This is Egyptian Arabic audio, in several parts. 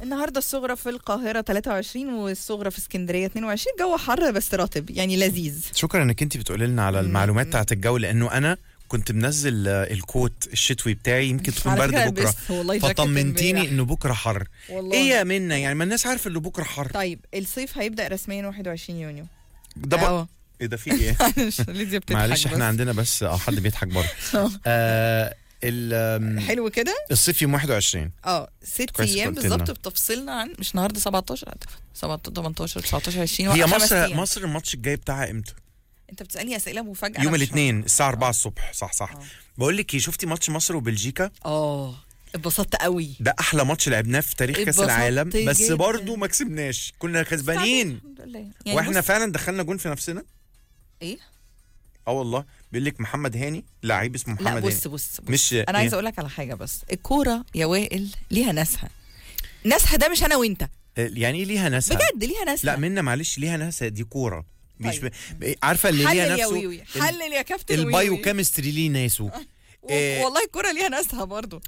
النهارده الصغرى في القاهره 23 والصغرى في اسكندريه 22 جو حر بس رطب يعني لذيذ شكرا انك انت بتقولي لنا على المعلومات بتاعت الجو لانه انا كنت منزل آه، الكوت الشتوي بتاعي يمكن تكون على فكرة برد بكره لبست والله جاكيت فطمنتيني امبارح. انه بكره حر والله ايه يا منا يعني ما الناس عارفه انه بكره حر طيب الصيف هيبدأ رسميا 21 يونيو ده بقى أهو. ايه ده في ايه معلش ليديا بتضحك معلش بس. احنا عندنا بس اه حد بيضحك برضه آه. آه ال- آم، حلو كده الصيف يوم 21 اه ست كويس ايام قلت لنا. بالظبط بتفصلنا عن مش النهارده 17 17 18 19 20 هي خمس مصر أيام. مصر الماتش الجاي بتاعها امتى؟ انت بتسالني اسئله مفاجاه يوم أنا مش الاثنين الساعه 4 الصبح صح صح آه. بقول لك ايه شفتي ماتش مصر وبلجيكا اه اتبسطت قوي ده احلى ماتش لعبناه في تاريخ كاس اتبسطت العالم بس جداً. برضه ما كسبناش كنا كسبانين الحمد لله يعني واحنا بص- فعلا دخلنا جون في نفسنا ايه اه والله بيقول لك محمد هاني لعيب اسمه لا محمد بص هاني بص, بص. مش انا عايزه اقول لك على حاجه بس الكوره يا وائل ليها ناسها ناسها ده مش انا وانت يعني ايه ليها ناسها بجد ليها ناسها لا منا معلش ليها ناسها دي كوره مش طيب. ب... عارفه اللي حلل ليها يا نفسه ويوي ال- حلل يا كابتن البايو ويوي. كيمستري ليه ناسه و- إيه. والله الكوره ليها ناسها برضو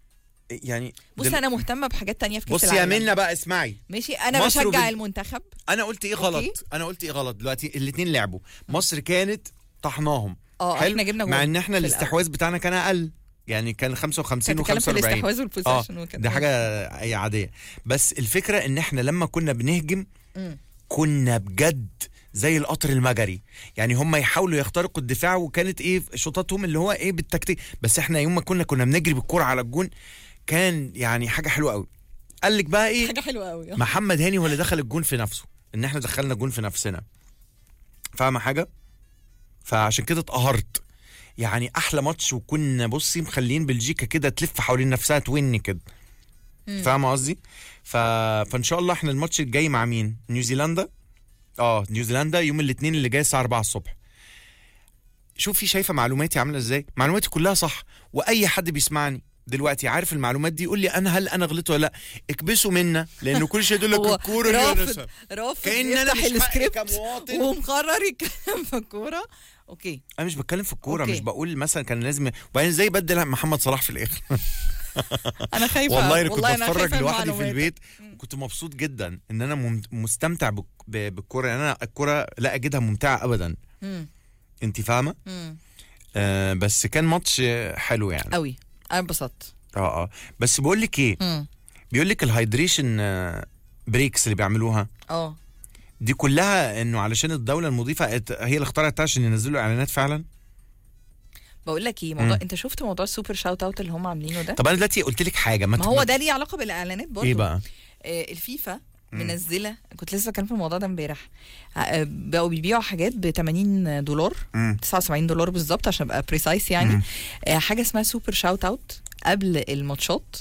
يعني بص دل- انا مهتمه بحاجات تانية في كاس بص يا العالم منا بقى اسمعي ماشي انا مصر بشجع وبال- المنتخب انا قلت ايه غلط أوكي. انا قلت ايه غلط دلوقتي الاثنين لعبوا مصر كانت طحناهم اه حلو؟ احنا جبنا مع جول ان احنا في الاستحواذ بتاعنا كان اقل يعني كان 55 كانت بتتكلم في و45 الاستحواذ اه والبوزيشن وكده دي حاجه هي عاديه بس الفكره ان احنا لما كنا بنهجم مم. كنا بجد زي القطر المجري يعني هم يحاولوا يخترقوا الدفاع وكانت ايه شوطاتهم اللي هو ايه بالتكتيك بس احنا يوم ما كنا كنا بنجري بالكرة على الجون كان يعني حاجه حلوه قوي قال لك بقى ايه حاجه حلوه قوي محمد هاني هو اللي دخل الجون في نفسه ان احنا دخلنا جون في نفسنا فاهمه حاجه فعشان كده اتقهرت يعني احلى ماتش وكنا بصي مخلين بلجيكا كده تلف حوالين نفسها توين كده فاهمه قصدي ف... فان شاء الله احنا الماتش الجاي مع مين نيوزيلندا اه نيوزيلندا يوم الاثنين اللي جاي الساعه 4 الصبح شوفي شايفه معلوماتي عامله ازاي معلوماتي كلها صح واي حد بيسمعني دلوقتي عارف المعلومات دي يقول لي انا هل انا غلطت ولا لا اكبسوا منا لانه كل شيء يقول لك هو الكوره رافض اللي رافض كأن أنا يفتح مش حقي السكريبت كمواطن. ومقرر يتكلم في الكوره اوكي انا مش بتكلم في الكوره أوكي. مش بقول مثلا كان لازم وبعدين ازاي بدل محمد صلاح في الاخر انا خايفه والله انا كنت والله أنا بتفرج خايفة لوحدي في المعلومات. البيت كنت مبسوط جدا ان انا مم- مستمتع بك- ب- بالكوره يعني انا الكوره لا اجدها ممتعه ابدا مم. انت فاهمه مم. آه بس كان ماتش حلو يعني قوي انا انبسطت اه اه بس بقول لك ايه مم. بيقول لك الهايدريشن آه، بريكس اللي بيعملوها اه دي كلها انه علشان الدوله المضيفه ات- هي اللي اخترعتها عشان ينزلوا اعلانات فعلا بقول لك ايه موضوع مم. انت شفت موضوع السوبر شاوت اوت اللي هم عاملينه ده طب انا دلوقتي قلت لك حاجه ما ما هو ده ليه علاقه بالاعلانات برضه ايه بقى آه الفيفا منزله كنت لسه بتكلم في الموضوع ده امبارح آه، بقوا بيبيعوا حاجات ب 80 دولار مم. 79 دولار بالظبط عشان ابقى بريسايس يعني مم. آه، حاجه اسمها سوبر شاوت اوت قبل الماتشات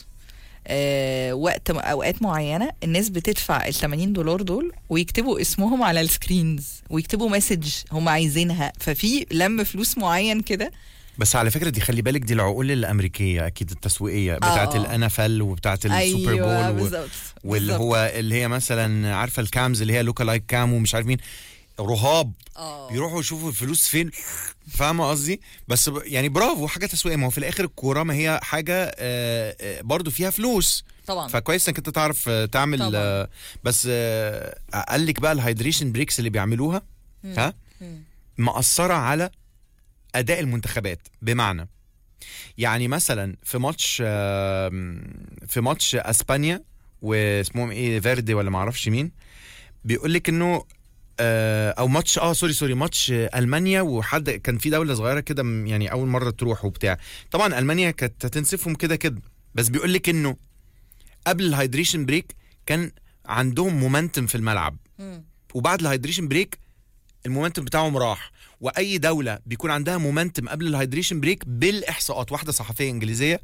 آه، وقت اوقات معينه الناس بتدفع ال 80 دولار دول ويكتبوا اسمهم على السكرينز ويكتبوا مسج هم عايزينها ففي لم فلوس معين كده بس على فكره دي خلي بالك دي العقول الامريكيه اكيد التسويقيه بتاعت آه. الانفل وبتاعت السوبر ايوه بول و... بالظبط واللي بالظبط. هو اللي هي مثلا عارفه الكامز اللي هي لوكا لايك كام ومش عارف مين رهاب اه بيروحوا يشوفوا الفلوس فين فاهمه قصدي بس ب... يعني برافو حاجه تسويقيه ما هو في الاخر الكوره ما هي حاجه آه، آه، برضو فيها فلوس طبعا فكويس انك انت تعرف آه، تعمل طبعاً. آه، بس آه، قال لك بقى الهايدريشن بريكس اللي بيعملوها ها مم. مأثرة على أداء المنتخبات بمعنى يعني مثلا في ماتش آم، في ماتش اسبانيا واسمهم ايه فيردي ولا معرفش مين بيقول لك انه آه، او ماتش اه سوري سوري ماتش آه، المانيا وحد كان في دوله صغيره كده م- يعني اول مره تروح وبتاع طبعا المانيا كانت هتنسفهم كده كده بس بيقول لك انه قبل الهايدريشن بريك كان عندهم مومنتم في الملعب مم. وبعد الهايدريشن بريك المومنتم بتاعهم راح واي دوله بيكون عندها مومنتم قبل الهايدريشن بريك بالاحصاءات واحده صحفيه انجليزيه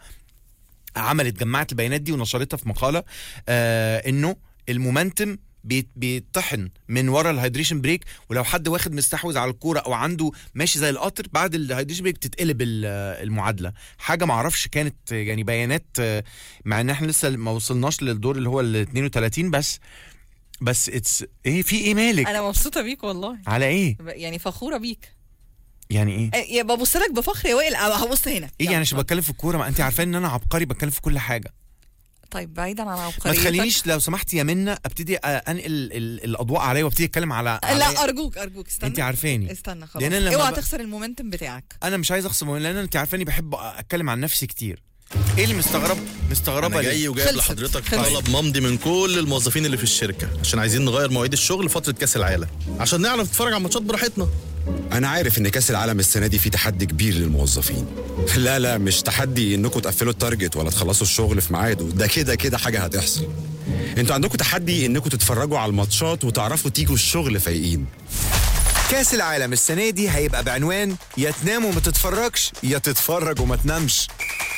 عملت جمعت البيانات دي ونشرتها في مقاله آه انه المومنتم بيت- بيطحن من ورا الهايدريشن بريك ولو حد واخد مستحوذ على الكوره او عنده ماشي زي القطر بعد الهايدريشن بريك بتتقلب ال- المعادله حاجه ما اعرفش كانت يعني بيانات آه، مع ان احنا لسه ما وصلناش للدور اللي هو ال 32 بس بس اتس ايه في ايه مالك انا مبسوطه بيك والله على ايه يعني فخوره بيك يعني ايه آه، يا ببص لك بفخر يا وائل أه، هبص هنا ايه يلا. يعني مش بتكلم في الكوره ما انت عارفين ان انا عبقري بتكلم في كل حاجه طيب بعيدا عن ما عبقريتك تخلينيش لو سمحت يا منى ابتدي آه، انقل ال- الاضواء عليا وابتدي اتكلم على عليا. لا ارجوك ارجوك استنى انت عارفاني استنى خلاص لأن أنا لما اوعى ب- تخسر المومنتم بتاعك انا مش عايز اخصم لان انت عارفاني بحب اتكلم عن نفسي كتير ايه اللي مستغرب مستغربه انا ليه؟ جاي وجايب خلصت. لحضرتك خلصت. طلب ممضي من كل الموظفين اللي في الشركه عشان عايزين نغير مواعيد الشغل فتره كاس العالم عشان نعرف نتفرج على الماتشات براحتنا انا عارف ان كاس العالم السنه دي في تحدي كبير للموظفين لا لا مش تحدي انكم تقفلوا التارجت ولا تخلصوا الشغل في ميعاده ده كده كده حاجه هتحصل انتوا عندكم تحدي انكم تتفرجوا على الماتشات وتعرفوا تيجوا الشغل فايقين كاس العالم السنه دي هيبقى بعنوان يا تنام وما تتفرجش يا تتفرج وما تنامش